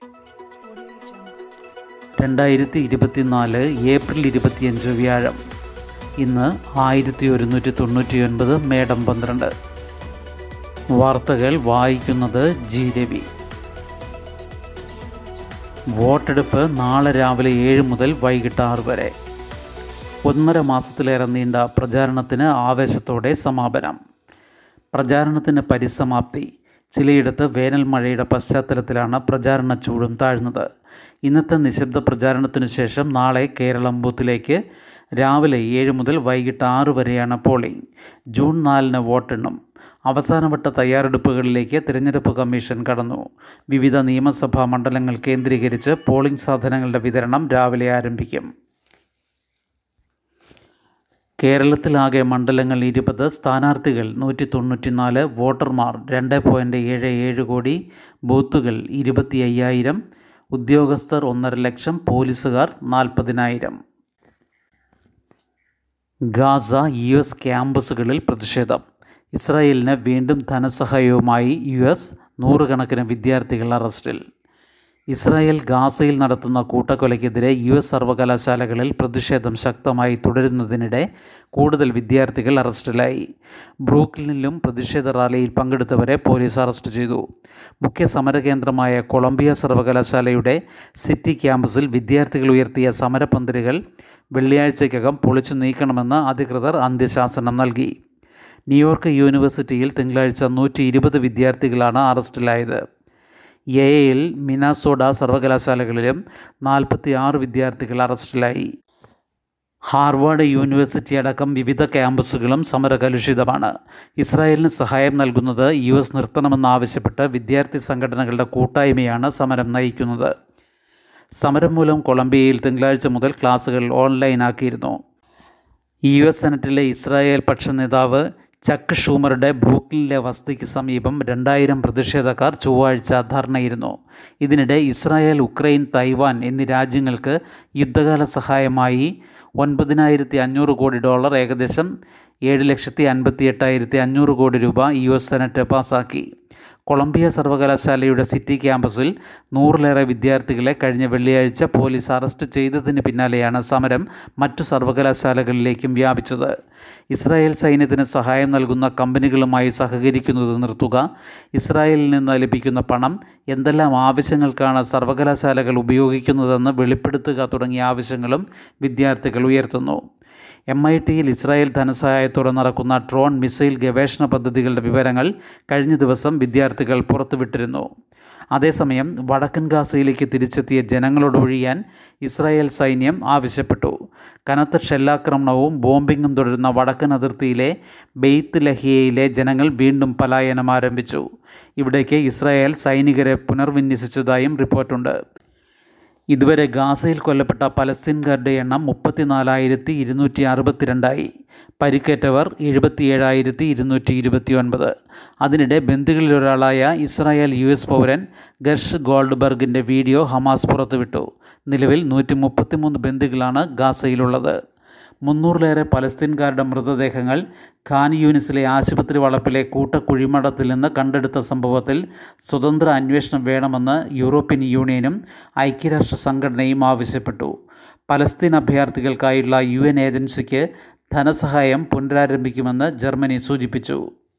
രണ്ടായിരത്തി ഇരുപത്തിനാല് ഏപ്രിൽ ഇരുപത്തിയഞ്ച് വ്യാഴം ഇന്ന് ആയിരത്തി ഒരുന്നൂറ്റി തൊണ്ണൂറ്റി ഒൻപത് മേടം പന്ത്രണ്ട് വാർത്തകൾ വായിക്കുന്നത് ജി രവി വോട്ടെടുപ്പ് നാളെ രാവിലെ ഏഴ് മുതൽ വൈകിട്ട് ആറ് വരെ ഒന്നര മാസത്തിലേറെ നീണ്ട പ്രചാരണത്തിന് ആവേശത്തോടെ സമാപനം പ്രചാരണത്തിന് പരിസമാപ്തി ചിലയിടത്ത് വേനൽ മഴയുടെ പശ്ചാത്തലത്തിലാണ് പ്രചാരണ ചൂടും താഴ്ന്നത് ഇന്നത്തെ നിശബ്ദ പ്രചാരണത്തിനു ശേഷം നാളെ കേരളം ബൂത്തിലേക്ക് രാവിലെ ഏഴ് മുതൽ വൈകിട്ട് ആറ് വരെയാണ് പോളിംഗ് ജൂൺ നാലിന് വോട്ടെണ്ണും അവസാനവട്ട തയ്യാറെടുപ്പുകളിലേക്ക് തിരഞ്ഞെടുപ്പ് കമ്മീഷൻ കടന്നു വിവിധ നിയമസഭാ മണ്ഡലങ്ങൾ കേന്ദ്രീകരിച്ച് പോളിംഗ് സാധനങ്ങളുടെ വിതരണം രാവിലെ ആരംഭിക്കും കേരളത്തിലാകെ മണ്ഡലങ്ങൾ ഇരുപത് സ്ഥാനാർത്ഥികൾ നൂറ്റി തൊണ്ണൂറ്റിനാല് വോട്ടർമാർ രണ്ട് പോയിൻറ്റ് ഏഴ് ഏഴ് കോടി ബൂത്തുകൾ ഇരുപത്തി അയ്യായിരം ഉദ്യോഗസ്ഥർ ഒന്നര ലക്ഷം പോലീസുകാർ നാൽപ്പതിനായിരം ഗാസ യു എസ് ക്യാമ്പസുകളിൽ പ്രതിഷേധം ഇസ്രായേലിന് വീണ്ടും ധനസഹായവുമായി യു എസ് നൂറുകണക്കിന് വിദ്യാർത്ഥികൾ അറസ്റ്റിൽ ഇസ്രായേൽ ഗാസയിൽ നടത്തുന്ന കൂട്ടക്കൊലയ്ക്കെതിരെ യു എസ് സർവകലാശാലകളിൽ പ്രതിഷേധം ശക്തമായി തുടരുന്നതിനിടെ കൂടുതൽ വിദ്യാർത്ഥികൾ അറസ്റ്റിലായി ബ്രൂക്ലിനിലും പ്രതിഷേധ റാലിയിൽ പങ്കെടുത്തവരെ പോലീസ് അറസ്റ്റ് ചെയ്തു മുഖ്യ സമരകേന്ദ്രമായ കൊളംബിയ സർവകലാശാലയുടെ സിറ്റി ക്യാമ്പസിൽ വിദ്യാർത്ഥികൾ ഉയർത്തിയ സമരപന്തലുകൾ വെള്ളിയാഴ്ചയ്ക്കകം പൊളിച്ചു നീക്കണമെന്ന് അധികൃതർ അന്ത്യശാസനം നൽകി ന്യൂയോർക്ക് യൂണിവേഴ്സിറ്റിയിൽ തിങ്കളാഴ്ച നൂറ്റി ഇരുപത് വിദ്യാർത്ഥികളാണ് അറസ്റ്റിലായത് യയിൽ മിനാസോഡ സർവകലാശാലകളിലും നാൽപ്പത്തി ആറ് വിദ്യാർത്ഥികൾ അറസ്റ്റിലായി ഹാർവാർഡ് യൂണിവേഴ്സിറ്റി അടക്കം വിവിധ ക്യാമ്പസുകളും സമരകലുഷിതമാണ് ഇസ്രായേലിന് സഹായം നൽകുന്നത് യു എസ് നിർത്തണമെന്നാവശ്യപ്പെട്ട് വിദ്യാർത്ഥി സംഘടനകളുടെ കൂട്ടായ്മയാണ് സമരം നയിക്കുന്നത് സമരം മൂലം കൊളംബിയയിൽ തിങ്കളാഴ്ച മുതൽ ക്ലാസുകൾ ഓൺലൈനാക്കിയിരുന്നു യു എസ് സെനറ്റിലെ ഇസ്രായേൽ പക്ഷ നേതാവ് ചക്ക് ഷൂമറുടെ ബ്രൂക്ലിനിലെ വസതിക്ക് സമീപം രണ്ടായിരം പ്രതിഷേധക്കാർ ചൊവ്വാഴ്ച ധർണയിരുന്നു ഇതിനിടെ ഇസ്രായേൽ ഉക്രൈൻ തൈവാൻ എന്നീ രാജ്യങ്ങൾക്ക് യുദ്ധകാല സഹായമായി ഒൻപതിനായിരത്തി അഞ്ഞൂറ് കോടി ഡോളർ ഏകദേശം ഏഴ് ലക്ഷത്തി അൻപത്തി എട്ടായിരത്തി അഞ്ഞൂറ് കോടി രൂപ യു എസ് സെനറ്റ് പാസാക്കി കൊളംബിയ സർവകലാശാലയുടെ സിറ്റി ക്യാമ്പസിൽ നൂറിലേറെ വിദ്യാർത്ഥികളെ കഴിഞ്ഞ വെള്ളിയാഴ്ച പോലീസ് അറസ്റ്റ് ചെയ്തതിന് പിന്നാലെയാണ് സമരം മറ്റു സർവകലാശാലകളിലേക്കും വ്യാപിച്ചത് ഇസ്രായേൽ സൈന്യത്തിന് സഹായം നൽകുന്ന കമ്പനികളുമായി സഹകരിക്കുന്നത് നിർത്തുക ഇസ്രായേലിൽ നിന്ന് ലഭിക്കുന്ന പണം എന്തെല്ലാം ആവശ്യങ്ങൾക്കാണ് സർവകലാശാലകൾ ഉപയോഗിക്കുന്നതെന്ന് വെളിപ്പെടുത്തുക തുടങ്ങിയ ആവശ്യങ്ങളും വിദ്യാർത്ഥികൾ ഉയർത്തുന്നു എം ഐ ടിയിൽ ഇസ്രായേൽ ധനസഹായത്തോടെ നടക്കുന്ന ഡ്രോൺ മിസൈൽ ഗവേഷണ പദ്ധതികളുടെ വിവരങ്ങൾ കഴിഞ്ഞ ദിവസം വിദ്യാർത്ഥികൾ പുറത്തുവിട്ടിരുന്നു അതേസമയം വടക്കൻ ഗാസയിലേക്ക് തിരിച്ചെത്തിയ ജനങ്ങളോട് ഒഴിയാൻ ഇസ്രായേൽ സൈന്യം ആവശ്യപ്പെട്ടു കനത്ത ഷെല്ലാക്രമണവും ബോംബിങ്ങും തുടരുന്ന വടക്കൻ അതിർത്തിയിലെ ബെയ്ത്ത് ലഹിയയിലെ ജനങ്ങൾ വീണ്ടും പലായനം ആരംഭിച്ചു ഇവിടേക്ക് ഇസ്രായേൽ സൈനികരെ പുനർവിന്യസിച്ചതായും റിപ്പോർട്ടുണ്ട് ഇതുവരെ ഗാസയിൽ കൊല്ലപ്പെട്ട പലസ്തീൻകാരുടെ എണ്ണം മുപ്പത്തിനാലായിരത്തി ഇരുന്നൂറ്റി അറുപത്തിരണ്ടായി പരിക്കേറ്റവർ എഴുപത്തിയേഴായിരത്തി ഇരുന്നൂറ്റി ഇരുപത്തി ഒൻപത് അതിനിടെ ബന്ധുക്കളിലൊരാളായ ഇസ്രായേൽ യു എസ് പൗരൻ ഗർഷ് ഗോൾഡ്ബർഗിൻ്റെ വീഡിയോ ഹമാസ് പുറത്തുവിട്ടു നിലവിൽ നൂറ്റി മുപ്പത്തിമൂന്ന് ബന്ധുക്കളാണ് ഗാസയിലുള്ളത് മുന്നൂറിലേറെ പലസ്തീൻകാരുടെ മൃതദേഹങ്ങൾ ഖാൻ യൂനിസിലെ ആശുപത്രി വളപ്പിലെ കൂട്ടക്കുഴിമടത്തിൽ നിന്ന് കണ്ടെടുത്ത സംഭവത്തിൽ സ്വതന്ത്ര അന്വേഷണം വേണമെന്ന് യൂറോപ്യൻ യൂണിയനും ഐക്യരാഷ്ട്ര സംഘടനയും ആവശ്യപ്പെട്ടു പലസ്തീൻ അഭയാർത്ഥികൾക്കായുള്ള യു എൻ ഏജൻസിക്ക് ധനസഹായം പുനരാരംഭിക്കുമെന്ന് ജർമ്മനി സൂചിപ്പിച്ചു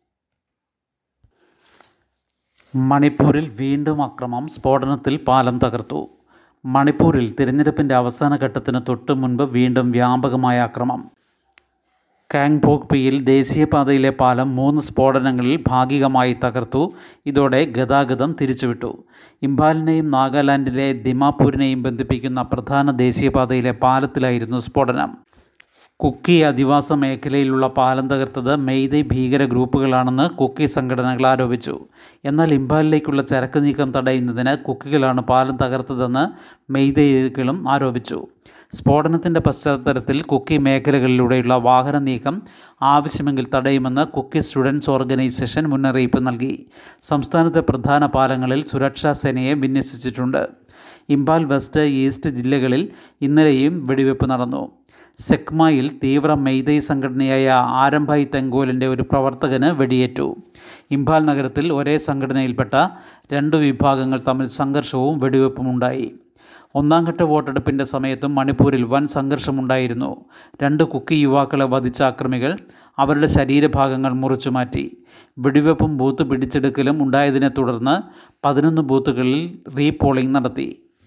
മണിപ്പൂരിൽ വീണ്ടും അക്രമം സ്ഫോടനത്തിൽ പാലം തകർത്തു മണിപ്പൂരിൽ തിരഞ്ഞെടുപ്പിൻ്റെ അവസാന ഘട്ടത്തിന് തൊട്ടു മുൻപ് വീണ്ടും വ്യാപകമായ അക്രമം കാങ്പോക്പിയിൽ ദേശീയപാതയിലെ പാലം മൂന്ന് സ്ഫോടനങ്ങളിൽ ഭാഗികമായി തകർത്തു ഇതോടെ ഗതാഗതം തിരിച്ചുവിട്ടു ഇംഫാലിനെയും നാഗാലാൻഡിലെ ദിമാപൂരിനെയും ബന്ധിപ്പിക്കുന്ന പ്രധാന ദേശീയപാതയിലെ പാലത്തിലായിരുന്നു സ്ഫോടനം കുക്കി അധിവാസ മേഖലയിലുള്ള പാലം തകർത്തത് മെയ്തൈ ഭീകര ഗ്രൂപ്പുകളാണെന്ന് കുക്കി സംഘടനകൾ ആരോപിച്ചു എന്നാൽ ഇംഫാലിലേക്കുള്ള ചരക്ക് നീക്കം തടയുന്നതിന് കുക്കികളാണ് പാലം തകർത്തതെന്ന് മെയ്തൈകളും ആരോപിച്ചു സ്ഫോടനത്തിൻ്റെ പശ്ചാത്തലത്തിൽ കുക്കി മേഖലകളിലൂടെയുള്ള വാഹന നീക്കം ആവശ്യമെങ്കിൽ തടയുമെന്ന് കുക്കി സ്റ്റുഡൻസ് ഓർഗനൈസേഷൻ മുന്നറിയിപ്പ് നൽകി സംസ്ഥാനത്തെ പ്രധാന പാലങ്ങളിൽ സുരക്ഷാ സേനയെ വിന്യസിച്ചിട്ടുണ്ട് ഇംഫാൽ വെസ്റ്റ് ഈസ്റ്റ് ജില്ലകളിൽ ഇന്നലെയും വെടിവെപ്പ് നടന്നു സെക്മയിൽ തീവ്ര മെയ്തൈ സംഘടനയായ ആരംഭായ് തെങ്കോലിൻ്റെ ഒരു പ്രവർത്തകന് വെടിയേറ്റു ഇംഫാൽ നഗരത്തിൽ ഒരേ സംഘടനയിൽപ്പെട്ട രണ്ട് വിഭാഗങ്ങൾ തമ്മിൽ സംഘർഷവും വെടിവെപ്പുമുണ്ടായി ഒന്നാം ഘട്ട വോട്ടെടുപ്പിൻ്റെ സമയത്തും മണിപ്പൂരിൽ വൻ സംഘർഷമുണ്ടായിരുന്നു രണ്ട് കുക്കി യുവാക്കളെ വധിച്ച അക്രമികൾ അവരുടെ ശരീരഭാഗങ്ങൾ മുറിച്ചുമാറ്റി വെടിവെപ്പും ബൂത്ത് പിടിച്ചെടുക്കലും ഉണ്ടായതിനെ തുടർന്ന് പതിനൊന്ന് ബൂത്തുകളിൽ റീപോളിംഗ് നടത്തി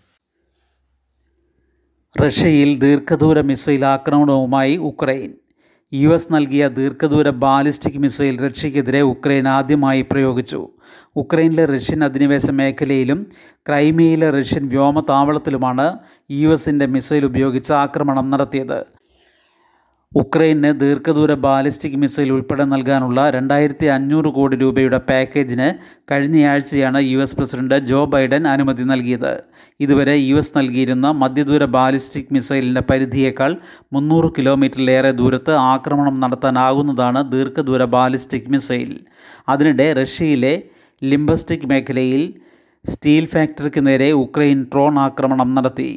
റഷ്യയിൽ ദീർഘദൂര മിസൈൽ ആക്രമണവുമായി ഉക്രൈൻ യു എസ് നൽകിയ ദീർഘദൂര ബാലിസ്റ്റിക് മിസൈൽ റഷ്യക്കെതിരെ ഉക്രൈൻ ആദ്യമായി പ്രയോഗിച്ചു ഉക്രൈനിലെ റഷ്യൻ അധിനിവേശ മേഖലയിലും ക്രൈമിയയിലെ റഷ്യൻ വ്യോമതാവളത്തിലുമാണ് യു എസിൻ്റെ മിസൈൽ ഉപയോഗിച്ച് ആക്രമണം നടത്തിയത് ഉക്രൈന് ദീർഘദൂര ബാലിസ്റ്റിക് മിസൈൽ ഉൾപ്പെടെ നൽകാനുള്ള രണ്ടായിരത്തി അഞ്ഞൂറ് കോടി രൂപയുടെ പാക്കേജിന് കഴിഞ്ഞയാഴ്ചയാണ് U S president Joe Biden അനുമതി നൽകിയത് ഇതുവരെ യു എസ് നൽകിയിരുന്ന മധ്യദൂര ബാലിസ്റ്റിക് മിസൈലിൻ്റെ പരിധിയേക്കാൾ മുന്നൂറ് കിലോമീറ്ററിലേറെ ദൂരത്ത് ആക്രമണം നടത്താനാകുന്നതാണ് ദീർഘദൂര ബാലിസ്റ്റിക് മിസൈൽ അതിനിടെ റഷ്യയിലെ ലിംബസ്റ്റിക് മേഖലയിൽ സ്റ്റീൽ ഫാക്ടറിക്ക് നേരെ ഉക്രൈൻ ഡ്രോൺ ആക്രമണം നടത്തി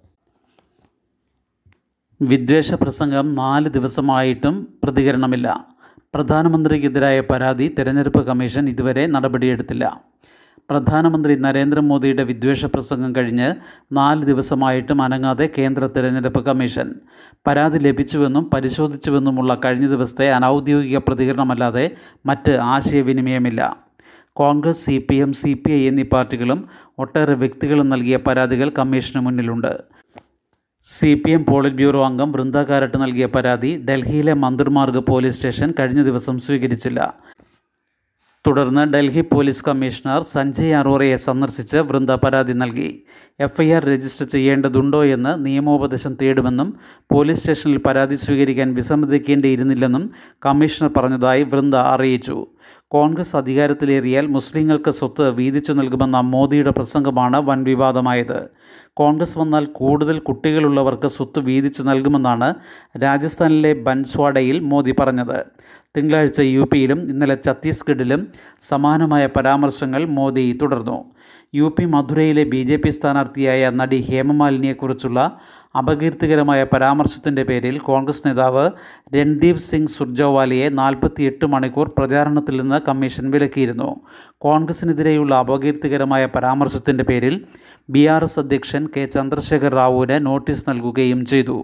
വിദ്വേഷ പ്രസംഗം നാല് ദിവസമായിട്ടും പ്രതികരണമില്ല പ്രധാനമന്ത്രിക്കെതിരായ പരാതി തെരഞ്ഞെടുപ്പ് കമ്മീഷൻ ഇതുവരെ നടപടിയെടുത്തില്ല പ്രധാനമന്ത്രി നരേന്ദ്രമോദിയുടെ വിദ്വേഷ പ്രസംഗം കഴിഞ്ഞ് നാല് ദിവസമായിട്ടും അനങ്ങാതെ കേന്ദ്ര തെരഞ്ഞെടുപ്പ് കമ്മീഷൻ പരാതി ലഭിച്ചുവെന്നും പരിശോധിച്ചുവെന്നുമുള്ള കഴിഞ്ഞ ദിവസത്തെ അനൗദ്യോഗിക പ്രതികരണമല്ലാതെ മറ്റ് ആശയവിനിമയമില്ല Congress C P M C P I എന്നീ പാർട്ടികളും ഒട്ടേറെ വ്യക്തികളും നൽകിയ പരാതികൾ കമ്മീഷന് മുന്നിലുണ്ട് C P M polit bureau അംഗം വൃന്ദ കാരട്ട് നൽകിയ പരാതി ഡൽഹിയിലെ മന്ദിർമാർഗ് പോലീസ് സ്റ്റേഷൻ കഴിഞ്ഞ ദിവസം സ്വീകരിച്ചില്ല തുടർന്ന് ഡൽഹി പോലീസ് കമ്മീഷണർ സഞ്ജയ് അറോറയെ സന്ദർശിച്ച് വൃന്ദ പരാതി നൽകി എഫ്ഐആർ രജിസ്റ്റർ ചെയ്യേണ്ടതുണ്ടോ എന്ന് നിയമോപദേശം തേടുമെന്നും പോലീസ് സ്റ്റേഷനിൽ പരാതി സ്വീകരിക്കാൻ വിസമ്മതിക്കേണ്ടിയിരുന്നില്ലെന്നും കമ്മീഷണർ പറഞ്ഞതായി വൃന്ദ അറിയിച്ചു കോൺഗ്രസ് അധികാരത്തിലേറിയാൽ മുസ്ലിങ്ങൾക്ക് സ്വത്ത് വീതിച്ചു നൽകുമെന്ന മോദിയുടെ പ്രസംഗമാണ് വൻ വിവാദമായത് കോൺഗ്രസ് വന്നാൽ കൂടുതൽ കുട്ടികളുള്ളവർക്ക് സ്വത്ത് വീതിച്ചു നൽകുമെന്നാണ് രാജസ്ഥാനിലെ ബൻസ്വാഡയിൽ മോദി പറഞ്ഞത് തിങ്കളാഴ്ച യു പിയിലും ഇന്നലെ ഛത്തീസ്ഗഡിലും സമാനമായ പരാമർശങ്ങൾ മോദി തുടർന്നു യു പി മധുരയിലെ ബി ജെ പി സ്ഥാനാർത്ഥിയായ നടി ഹേമമാലിനിയെക്കുറിച്ചുള്ള അപകീർത്തികരമായ പരാമർശത്തിൻ്റെ പേരിൽ കോൺഗ്രസ് നേതാവ് രൺദീപ് സിംഗ് സുർജോവാലിയെ നാൽപ്പത്തിയെട്ട് മണിക്കൂർ പ്രചാരണത്തിൽ നിന്ന് കമ്മീഷൻ വിലക്കിയിരുന്നു കോൺഗ്രസിനെതിരെയുള്ള അപകീർത്തികരമായ പരാമർശത്തിൻ്റെ പേരിൽ ബി ആർ എസ് അധ്യക്ഷൻ കെ ചന്ദ്രശേഖർ റാവുവിന് നോട്ടീസ് നൽകുകയും ചെയ്തു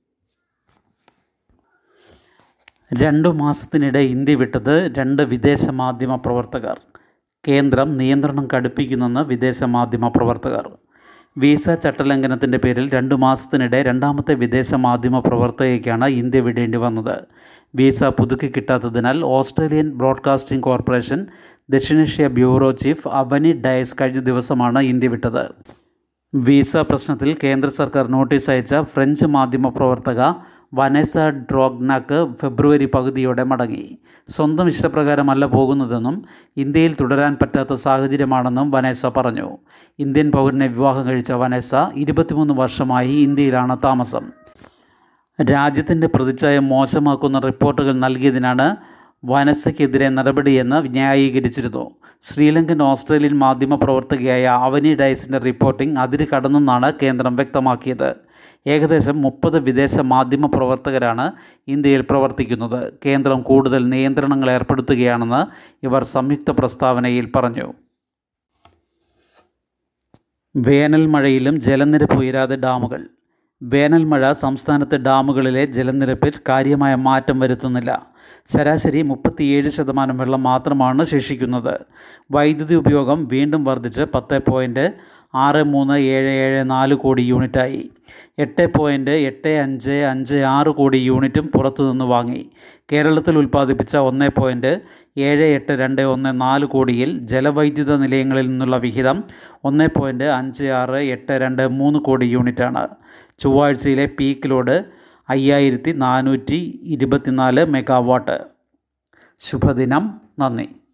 രണ്ടു മാസത്തിനിടെ ഇന്ത്യ വിട്ടത് രണ്ട് വിദേശ മാധ്യമ പ്രവർത്തകർ കേന്ദ്രം നിയന്ത്രണം കടുപ്പിക്കുന്നെന്ന് വിദേശ മാധ്യമ പ്രവർത്തകർ വീസ ചട്ടലംഘനത്തിൻ്റെ പേരിൽ രണ്ടു മാസത്തിനിടെ രണ്ടാമത്തെ വിദേശ മാധ്യമ പ്രവർത്തകയ്ക്കാണ് ഇന്ത്യ വിടേണ്ടി വന്നത് വീസ പുതുക്കി കിട്ടാത്തതിനാൽ ഓസ്ട്രേലിയൻ ബ്രോഡ്കാസ്റ്റിംഗ് കോർപ്പറേഷൻ ദക്ഷിണേഷ്യ ബ്യൂറോ ചീഫ് അവനി ഡയസ് കഴിഞ്ഞ ദിവസമാണ് ഇന്ത്യ വിട്ടത് വീസ പ്രശ്നത്തിൽ കേന്ദ്ര സർക്കാർ നോട്ടീസ് അയച്ച ഫ്രഞ്ച് മാധ്യമ പ്രവർത്തക വനേസ ഡ്രോഗ്നാക്ക് ഫെബ്രുവരി പകുതിയോടെ മടങ്ങി സ്വന്തം ഇഷ്ടപ്രകാരമല്ല പോകുന്നതെന്നും ഇന്ത്യയിൽ തുടരാൻ പറ്റാത്ത സാഹചര്യമാണെന്നും വനേസ പറഞ്ഞു ഇന്ത്യൻ പൗരനെ വിവാഹം കഴിച്ച വനേസ ഇരുപത്തിമൂന്ന് വർഷമായി ഇന്ത്യയിലാണ് താമസം രാജ്യത്തിൻ്റെ പ്രതിച്ഛായ മോശമാക്കുന്ന റിപ്പോർട്ടുകൾ നൽകിയതിനാണ് വനസയ്ക്കെതിരെ നടപടിയെന്ന് ന്യായീകരിച്ചിരുന്നു ശ്രീലങ്കൻ ഓസ്ട്രേലിയൻ മാധ്യമ പ്രവർത്തകയായ അവനി ഡയസിൻ്റെ റിപ്പോർട്ടിംഗ് അതിര് കടന്നെന്നാണ് കേന്ദ്രം വ്യക്തമാക്കിയത് ഏകദേശം മുപ്പത് വിദേശ മാധ്യമ പ്രവർത്തകരാണ് ഇന്ത്യയിൽ പ്രവർത്തിക്കുന്നത് കേന്ദ്രം കൂടുതൽ നിയന്ത്രണങ്ങൾ ഏർപ്പെടുത്തുകയാണെന്ന് ഇവർ സംയുക്ത പ്രസ്താവനയിൽ പറഞ്ഞു വേനൽ മഴയിലും ജലനിരപ്പ് ഉയരാതെ ഡാമുകൾ വേനൽ മഴ സംസ്ഥാനത്തെ ഡാമുകളിലെ ജലനിരപ്പിൽ കാര്യമായ മാറ്റം വരുത്തുന്നില്ല ശരാശരി മുപ്പത്തിയേഴ് ശതമാനം വെള്ളം മാത്രമാണ് ശേഷിക്കുന്നത് വൈദ്യുതി ഉപയോഗം വീണ്ടും വർദ്ധിച്ച് പത്ത് പോയിൻറ്റ് ആറ് മൂന്ന് ഏഴ് ഏഴ് നാല് കോടി യൂണിറ്റായി എട്ട് പോയിൻറ്റ് എട്ട് അഞ്ച് അഞ്ച് ആറ് കോടി യൂണിറ്റും പുറത്തുനിന്ന് വാങ്ങി കേരളത്തിൽ ഉൽപ്പാദിപ്പിച്ച ഒന്ന് പോയിൻറ്റ് ഏഴ് എട്ട് രണ്ട് ഒന്ന് നാല് കോടിയിൽ ജലവൈദ്യുത നിലയങ്ങളിൽ നിന്നുള്ള വിഹിതം ഒന്ന് പോയിൻറ്റ് അഞ്ച് ആറ് എട്ട് രണ്ട് മൂന്ന് കോടി യൂണിറ്റാണ് ചൊവ്വാഴ്ചയിലെ പീക്ക് ലോഡ് അയ്യായിരത്തി നാനൂറ്റി ഇരുപത്തിനാല് മെഗാവാട്ട് ശുഭദിനം നന്ദി